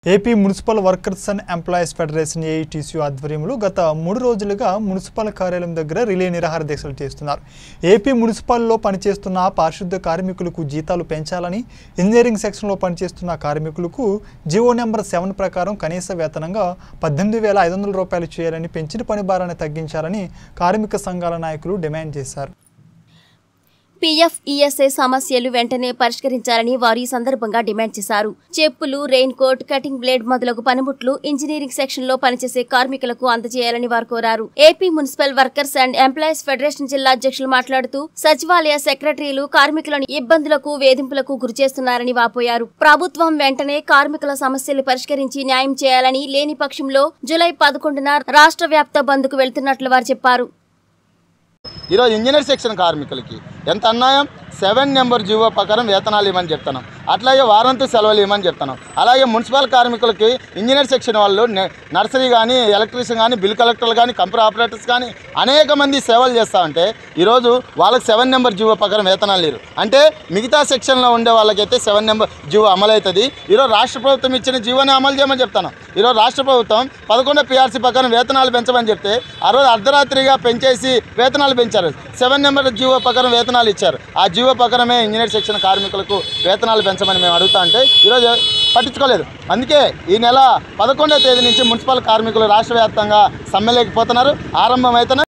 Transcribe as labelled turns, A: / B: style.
A: AP municipal workers and employees federation AITC ఆధ్వర్యంలో గత మూడు రోజులుగా మున్సిపల్ కార్యాలయం దగ్గర రిలే నిరాహార దీక్షలు చేస్తున్నారు ఏపీ మున్సిపల్లో పనిచేస్తున్న పారిశుద్ధ కార్మికులకు జీతాలు పెంచాలని ఇంజనీరింగ్ సెక్షన్లో పనిచేస్తున్న కార్మికులకు జియో నెంబర్ సెవెన్ ప్రకారం కనీస వేతనంగా పద్దెనిమిది వేల ఐదు వందల రూపాయలు చేయాలని పెంచిన పని భారాన్ని తగ్గించాలని కార్మిక సంఘాల నాయకులు డిమాండ్ చేశారు
B: పీఎఫ్ ఈఎస్ఐ సమస్యలు వెంటనే పరిష్కరించాలని వారు ఈ సందర్భంగా డిమాండ్ చేశారు చెప్పులు రెయిన్ కోట్ కటింగ్ బ్లేడ్ మొదలగు పనిముట్లు ఇంజనీరింగ్ సెక్షన్ లో పనిచేసే కార్మికులకు అందజేయాలని వారు కోరారు AP municipal workers and employees federation జిల్లా అధ్యక్షులు మాట్లాడుతూ సచివాలయ సెక్రటరీలు కార్మికులను ఇబ్బందులకు వేధింపులకు గురిచేస్తున్నారని వాపోయారు ప్రభుత్వం వెంటనే కార్మికుల సమస్యలు పరిష్కరించి న్యాయం చేయాలని లేని పక్షంలో జూలై పదకొండున రాష్ట్ర వ్యాప్త బంద్కు వెళ్తున్నట్లు వారు చెప్పారు
C: ఈరోజు ఇంజనీర్ సెక్షన్ కార్మికులకి ఎంత అన్యాయం సెవెన్ నెంబర్ జీవో ప్రకారం వేతనాలు ఇవ్వమని చెప్తున్నాం అట్లాగే వారంతు సెలవులు ఇవ్వమని చెప్తున్నాం అలాగే మున్సిపల్ కార్మికులకి ఇంజనీర్ సెక్షన్ వాళ్ళు నె- నర్సరీ కానీ ఎలక్ట్రీషియన్ కానీ బిల్ కలెక్టర్లు కానీ కంప్యూటర్ ఆపరేటర్స్ కానీ అనేక మంది సేవలు చేస్తా ఉంటే ఈరోజు వాళ్ళకి సెవెన్ నెంబర్ జీవో ప్రకారం వేతనాలు లేరు అంటే మిగతా సెక్షన్లో ఉండే వాళ్ళకైతే సెవెన్ నెంబర్ జీవో అమలవుతుంది ఈరోజు రాష్ట్ర ప్రభుత్వం ఇచ్చిన జీవోని అమలు చేయమని చెప్తాను ఈరోజు రాష్ట్ర ప్రభుత్వం పదకొండో పిఆర్సీ ప్రకారం వేతనాలు పెంచమని చెప్తే ఆ రోజు అర్ధరాత్రిగా పెంచేసి వేతనాలు పెంచారు సెవెన్ నెంబర్ జీవో ప్రకారం వేతనాలు ఇచ్చారు ఆ జీవో ప్రకారమే ఇంజనీర్ సెక్షన్ కార్మికులకు వేతనాలు పెంచమని మేము అడుగుతా అంటే ఈరోజు పట్టించుకోలేదు అందుకే ఈ నెల పదకొండవ తేదీ నుంచి మున్సిపల్ కార్మికులు రాష్ట్ర వ్యాప్తంగా సమ్మెలేకపోతున్నారు ఆరంభమైతేనే